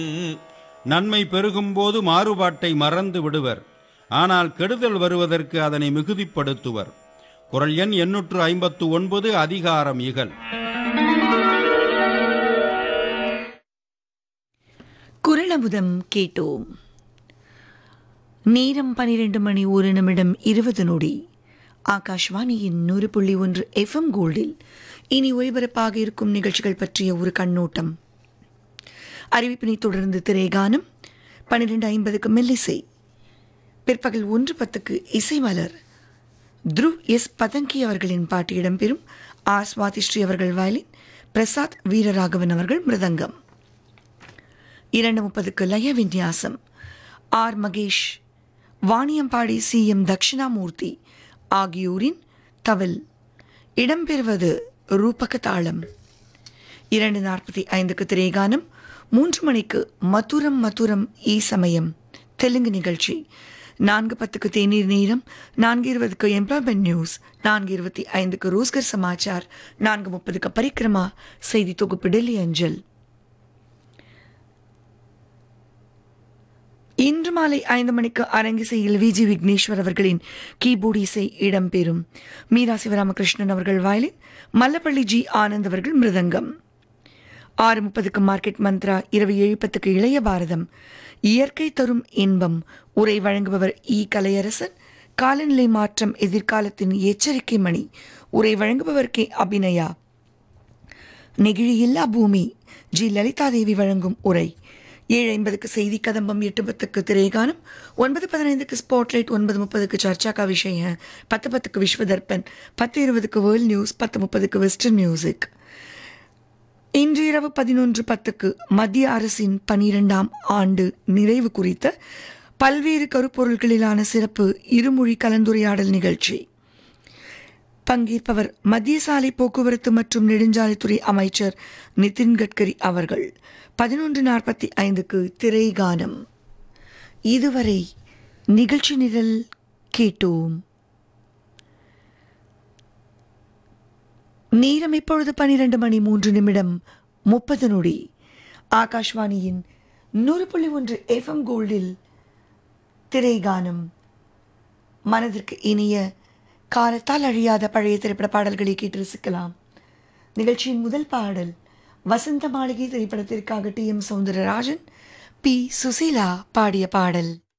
நன்மை பெருகும்போது மாறுபாட்டை மறந்து விடுவர் ஆனால் கெடுதல் வருவதற்கு அதனை மிகுதிப்படுத்துவர் குரல் எண் எண்ணூற்று ஐம்பத்து ஒன்பது அதிகாரம் இகல் குரலமுதம் கேட்டோம் நேரம் பனிரெண்டு மணி ஒரு நிமிடம் இருபது நொடி ஆகாஷ்வாணியின் நூறு புள்ளி ஒன்று எஃப்எம் கோல்டில் இனி ஒலிபரப்பாக இருக்கும் நிகழ்ச்சிகள் பற்றிய ஒரு கண்ணோட்டம் அறிவிப்பினை தொடர்ந்து திரைகானம் பன்னிரெண்டு ஐம்பதுக்கு மெல்லிசை பிற்பகல் ஒன்று பத்துக்கு இசை மலர் த்ருவ் எஸ் பதங்கி அவர்களின் பாட்டு இடம்பெறும் ஆர் சுவாதிஸ்ரீ அவர்கள் வயலின் பிரசாத் வீரராகவன் அவர்கள் மிருதங்கம் இரண்டு முப்பதுக்கு லய விந்யாசம் R Mahesh Vaniyambadi C M Dakshinamoorthy ஆகியோரின் தவில் இடம்பெறுவது ரூபக தாளம் இரண்டு நாற்பத்தி ஐந்துக்கு திரைகானம் மூன்று மணிக்கு மதுரம் மதுரம் ஈ சமயம் தெலுங்கு நிகழ்ச்சி நான்கு பத்துக்கு தேநீர் நேரம் நான்கு இருபதுக்கு எம்ப்ளாய்மெண்ட் நியூஸ் நான்கு இருபத்தி ஐந்துக்கு ரோஸ்கர் சமாச்சார் நான்கு முப்பதுக்கு பரிக்கிரமா செய்தி தொகுப்பு டெல்லி அஞ்சல் இன்று மாலை ஐந்து மணிக்கு அரங்கிசையில் விஜி விக்னேஸ்வர் அவர்களின் கீபோர்டு இசை இடம்பெறும் மீரா சிவராமகிருஷ்ணன் அவர்கள் வயலின் மல்லப்பள்ளி ஜி ஆனந்த் அவர்கள் மிருதங்கம் ஆறு முப்பதுக்கு மார்க்கெட் மந்த்ரா இரவு ஏழு பத்துக்கு இளைய பாரதம் இயற்கை தரும் இன்பம் உரை வழங்குபவர் இ கலையரசன் காலநிலை மாற்றம் எதிர்காலத்தின் எச்சரிக்கை மணி உரை வழங்குபவர் கே அபிநயா நெகிழியில்லா பூமி ஜி லலிதாதேவி வழங்கும் உரை ஏழு ஐம்பதுக்கு செய்தி கதம்பம் எட்டு பத்துக்கு திரைகானம் ஒன்பது பதினைந்துக்கு ஸ்பாட்லைட் ஒன்பது முப்பதுக்கு சர்ச்சாக்கா விஷய பத்து பத்துக்கு விஸ்வதர்பன் பத்து இருபதுக்கு வேர்ல்ட் நியூஸ் பத்து முப்பதுக்கு வெஸ்டர்ன் மியூசிக் இன்று இரவு பதினொன்று பத்துக்கு மத்திய அரசின் பனிரெண்டாம் ஆண்டு நிறைவு குறித்த பல்வேறு கருப்பொருள்களிலான சிறப்பு இருமொழி கலந்துரையாடல் நிகழ்ச்சி பங்கேற்பவர் மத்திய சாலை போக்குவரத்து மற்றும் நெடுஞ்சாலைத்துறை அமைச்சர் நிதின் கட்கரி அவர்கள் பதினொன்று நாற்பத்தி ஐந்துக்கு திரைகானம் இதுவரை நிகழ்ச்சி நிரல் கேட்டோம் நேரம் இப்பொழுது பனிரெண்டு மணி மூன்று நிமிடம் முப்பது நொடி ஆகாஷ்வாணியின் நூறு புள்ளி ஒன்று எஃப்எம் கோல்டில் திரைகானம் மனதிற்கு இனிய காலத்தால் அழியாத பழைய திரைப்பட பாடல்களை கேட்டு ரசிக்கலாம் நிகழ்ச்சியின் முதல் பாடல் வசந்த மாளிகை திரைப்படத்திற்காக T M Soundararajan P Susheela பாடிய பாடல்